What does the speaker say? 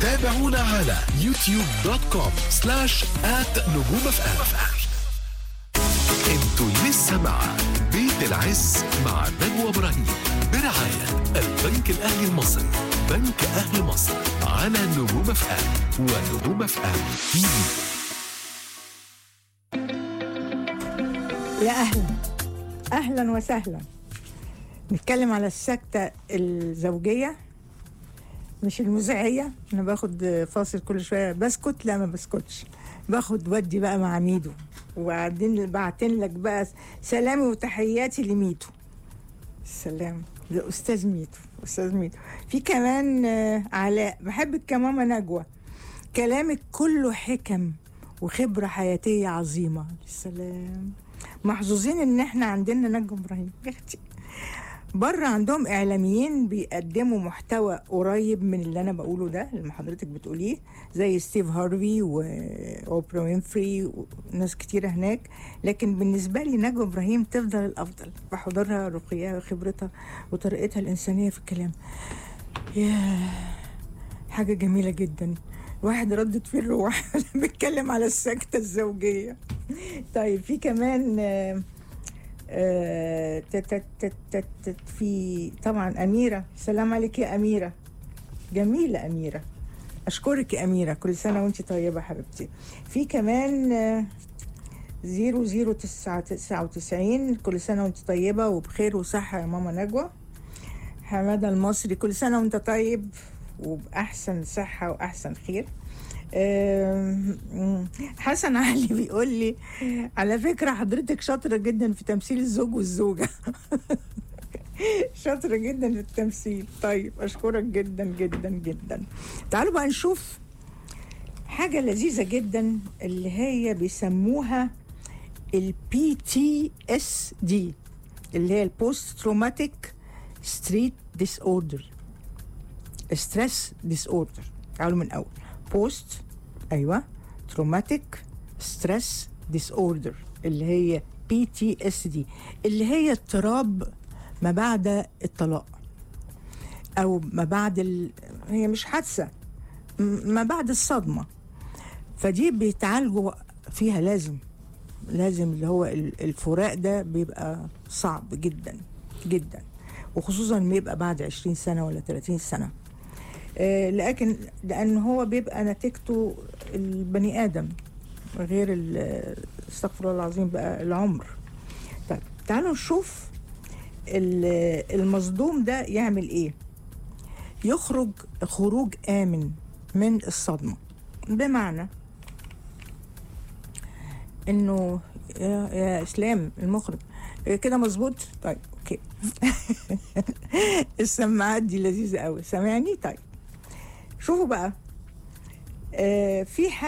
تابعونا على يوتيوب دوت كوم سلاش آت نجوم اف ام انتوا لسه مع بيت العز مع نجوى ابراهيم برعاية البنك الاهلي المصري بنك اهل مصر على نجوم اف ام ونجوم اف ام تي في يا اهلا اهلا وسهلا نتكلم على السكتة الزوجية مش المذيعية انا باخد فاصل كل شوية بسكت لا ما بسكتش باخد ودي بقى مع ميدو وبعدين بعتين لك بقى سلامي وتحياتي لميدو السلام ده استاذ ميدو استاذ ميدو في كمان آه، علاء بحبك كماما نجوى كلامك كله حكم وخبرة حياتية عظيمة السلام محظوظين ان احنا عندنا نجم ابراهيم يا اختي بره عندهم اعلاميين بيقدموا محتوى قريب من اللي انا بقوله ده اللي حضرتك بتقوليه زي ستيف هارفي واوبرا وينفري وناس كتيره هناك لكن بالنسبه لي نجوى ابراهيم تفضل الافضل بحضورها رقيها وخبرتها وطريقتها الانسانيه في الكلام ياه حاجه جميله جدا واحد ردت فيه الروح بيتكلم على السكتة الزوجية طيب في كمان آه، آه، تت- تت- تت- تت- في طبعا أميرة سلام عليك يا أميرة جميلة أميرة أشكرك يا أميرة كل سنة وأنت طيبة حبيبتي في كمان آه، زيرو زيرو تسعة تسعة وتسعين كل سنة وأنت طيبة وبخير وصحة يا ماما نجوى حمادة المصري كل سنة وأنت طيب وبأحسن صحة وأحسن خير أم، حسن علي بيقول لي على فكرة حضرتك شاطرة جدا في تمثيل الزوج والزوجة شاطرة جدا في التمثيل طيب أشكرك جدا جدا جدا تعالوا بقى نشوف حاجة لذيذة جدا اللي هي بيسموها البي تي اس دي اللي هي البوست تروماتيك ستريت ديس اوردر ستريس ديس اوردر تعالوا من اول بوست ايوه تروماتيك ستريس ديس اوردر اللي هي بي تي اس دي اللي هي اضطراب ما بعد الطلاق او ما بعد ال... هي مش حادثه م- ما بعد الصدمه فدي بيتعالجوا فيها لازم لازم اللي هو ال- الفراق ده بيبقى صعب جدا جدا وخصوصا ما يبقى بعد 20 سنه ولا 30 سنه آه، لكن لان هو بيبقى نتيجته البني ادم غير ال- استغفر الله العظيم بقى العمر طيب تعالوا نشوف ال- المصدوم ده يعمل ايه يخرج خروج امن من الصدمه بمعنى انه يا, يا اسلام المخرج إيه كده مظبوط طيب اوكي السماعات دي لذيذه قوي سامعني طيب شوفوا بقى آه في حاجة